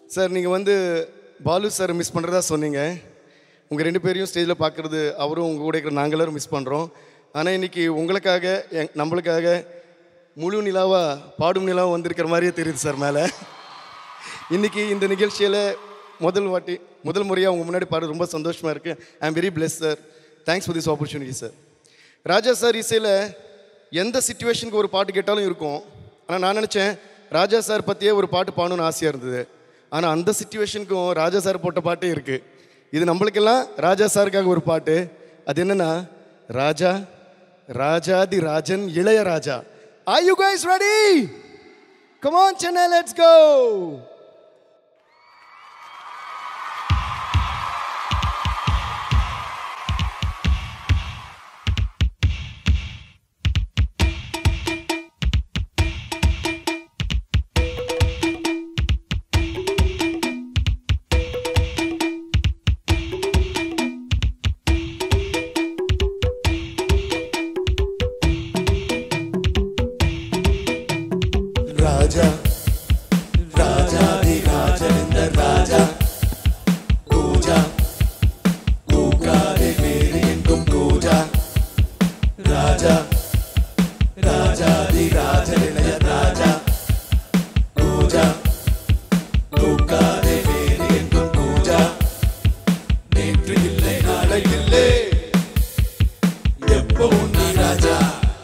Sir நீங்கள் வந்து Balu sir miss பண்ணுறதா சொன்னீங்க உங்கள் ரெண்டு பேரையும் ஸ்டேஜில் பார்க்குறது அவரும் உங்கள் கூட இருக்கிற நாங்கள் எல்லாரும் மிஸ் பண்ணுறோம் ஆனால் இன்னைக்கு உங்களுக்காக எங் நம்மளுக்காக முழு நிலாவா பாடும் நிலாவா வந்திருக்கிற மாதிரியே தெரியுது சார் மேலே இன்னைக்கு இந்த நிகழ்ச்சியில் முதல் வாட்டி முதல் முறையாக உங்கள் முன்னாடி பாட ரொம்ப சந்தோஷமாக இருக்குது I am very bless sir thanks for this opportunity sir Raja sir இசையில் எந்த சுச்சுவேஷனுக்கு ஒரு பாட்டு கேட்டாலும் இருக்கும் ஆனால் நான் நினச்சேன் ராஜா சார் பற்றியே ஒரு பாட்டு பாடணும்னு ஆசையாக இருந்தது ஆனால் அந்த சுச்சுவேஷனுக்கும் ராஜா சார் போட்ட பாட்டே இருக்குது இது நம்மளுக்கெல்லாம் ராஜா சாருக்காக ஒரு பாட்டு அது என்னன்னா Raja Rajadhi Rajan Ilaiyaraaja are you guys ready come on Chennai let's go Raja Rajadhi Rajan இந்த ராஜா பூஜா பூக்காதே வேறு எங்கும் பூஜா ராஜா ராஜாதி ராஜன் இளைய ராஜா பூஜா பூக்காதே வேறு எங்கும் பூஜா நேற்று இல்லை நாளை இல்லை எப்பவும் நீ ராஜா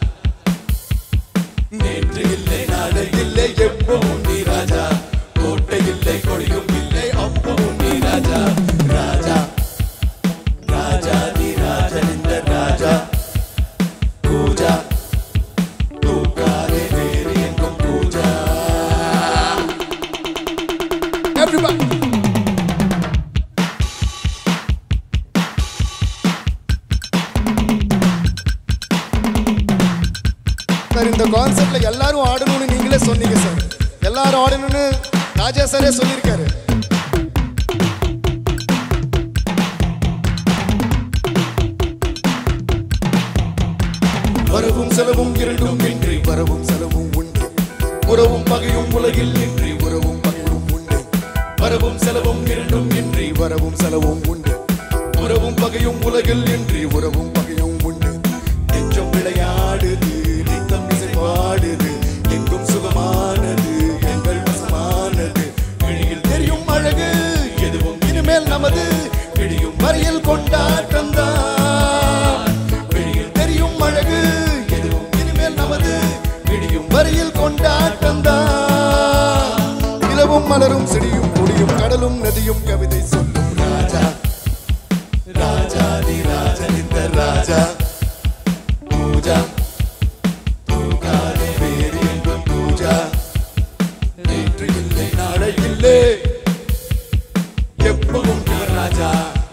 நேற்று இல்லை நாளை இல்லை எப்பவும் நீ ராஜா கோட்டை இல்லை கொடியும் இல்லை அப்பவும் நீ ராஜா ராஜா ராஜா நீ ராஜன் இந்த ராஜா பூஜா தூக்காதே வேறு எங்கும் பூஜா Everybody. சார் இந்த கான்செப்ட்ல எல்லாரும் ஆடணும்னு நீங்களே சொன்னீங்க சார் எல்லாரும் ஆடணும்னு ராஜா சாரே சொல்லியிருக்காரு வரவும் செலவும் இரண்டும் இன்றி வரவும் செலவும் உண்டு உறவும் பகையும் உலகில் இன்றி உறவும் பகையும் உண்டு வரவும் செலவும் இரண்டும் இன்றி வரவும் செலவும் உண்டு உறவும் பகையும் உலகில் இன்றி உறவும் பகையும் உண்டு நெஞ்சம் விளையாடுது நித்தம் இசை பாடுது எங்கும் சுகமானது எங்கள் வசமானது விழியில் தெரியும் அழகு எதுவும் இனிமேல் நமது விழியும் வரையில் கொண்டாட்டம் தான் வெளியில் தெரியும் அழகு எதுவும் இனிமேல் நமது விடியும் வரையில் கொண்டாட்டம் தான் நிலவும் மலரும் செடியும் கொடியும் கடலும் நதியும் கவிதை சொல்லும் ராஜா ராஜாதி ராஜன் இந்த ராஜா பூஜா தூங்காதே வேறு எங்கும் பூஜா நேற்று இல்லை நாளை இல்லை எப்பவும் இவர் ராஜா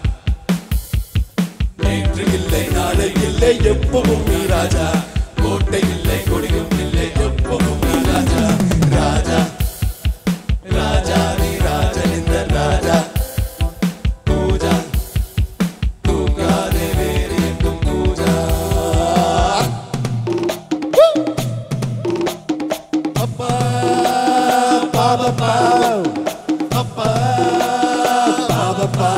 நேற்று இல்லை நாளை இல்லை எப்பவும் நீ ராஜா கோட்டை இல்லை கொடியும் இல்லை எப்பவும் நீ ராஜா ராஜா ராஜா நீ ராஜன் இந்த ராஜா பூஜா தூங்காதே வேறு எங்கும் பூஜா அப்பா பாபப்பா அப்பா பாபப்பா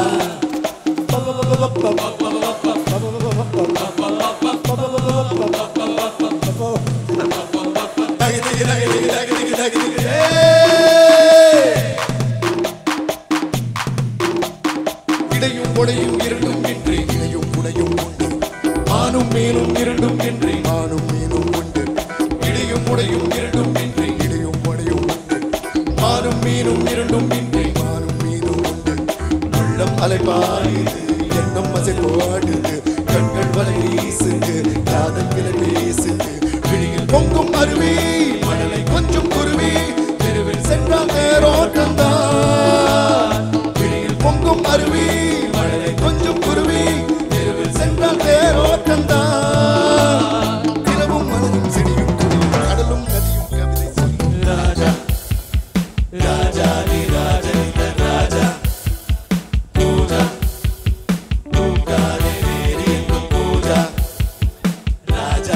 இடையும் உடையும் இரண்டும் இன்றி இடையும் உடையும் உண்டு மானும் மேலும் இரண்டும் இன்றி மானும் மேலும் உண்டு இடையும் உடையும் இரண்டும் இன்றி இடையும் உடையும் உண்டு மானும் மீனும் இரண்டும் இன்றி மானும் மீனும் உண்டு உள்ளம் அலைபாயுது எண்ணம் அசைப்பாடுது கண்கள் வலை வீசுது காதல் விலை பேசுது விழியில் பொங்கும் அருவி மணலை கொஞ்சம் குருவி தெருவில் சென்றால் நேரோட்டம் தான் விழியில் பொங்கும் அருவி மணலை கொஞ்சம் குருவி தெருவில் சென்றால் நேரோட்டம் தான் நிலவும் மலரும் செடியும் கொடியும் கடலும் நதியும் கவிதை சொல்லும் ராஜா ராஜா நீ ராஜா இந்த ராஜா பூஜா பூக்காதே வேறு எங்கும் பூஜா ராஜா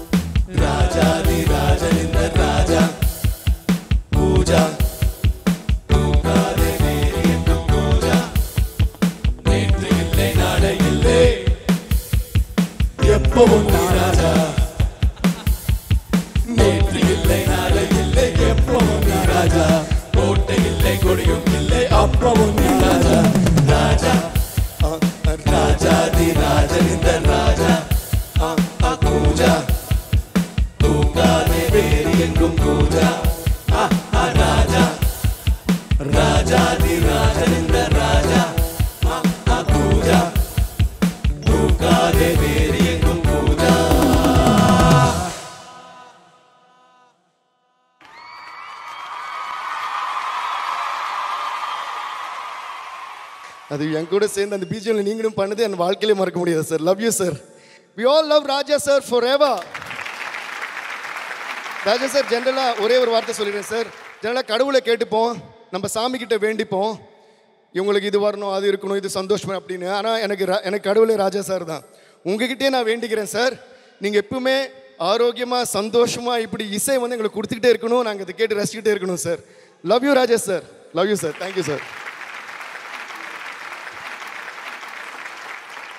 ராஜா நீ ராஜா இந்த ராஜா பூஜா ராஜாதி ராஜனிந்த ராஜா பூஜா தூக்காதே வேறு எங்கும் பூஜா அது என் கூட சேர்ந்து அந்த பிஜிஎம்ல நீங்களும் பண்ணது என் வாழ்க்கையிலே மறக்க முடியாது sir love you sir we all love Raja sir forever Raja sir ஜென்ரலாக ஒரே ஒரு வார்த்தை சொல்லிடுறேன் சார் ஜென்ரலாக கடவுளை கேட்டுப்போம் நம்ம சாமி கிட்ட வேண்டிப்போம் இவங்களுக்கு இது வரணும் அது இருக்கணும் இது சந்தோஷமா அப்படின்னு ஆனால் எனக்கு ரா- எனக்கு கடவுளே ராஜா சார் தான் உங்ககிட்டயே நான் வேண்டிக்கிறேன் சார் நீங்கள் எப்பவுமே ஆரோக்கியமாக சந்தோஷமாக இப்படி இசை வந்து எங்களுக்கு கொடுத்துக்கிட்டே இருக்கணும் நாங்கள் இதை கேட்டு ரசிச்சுக்கிட்டே இருக்கணும் sir love you Raja sir love you sir thank you sir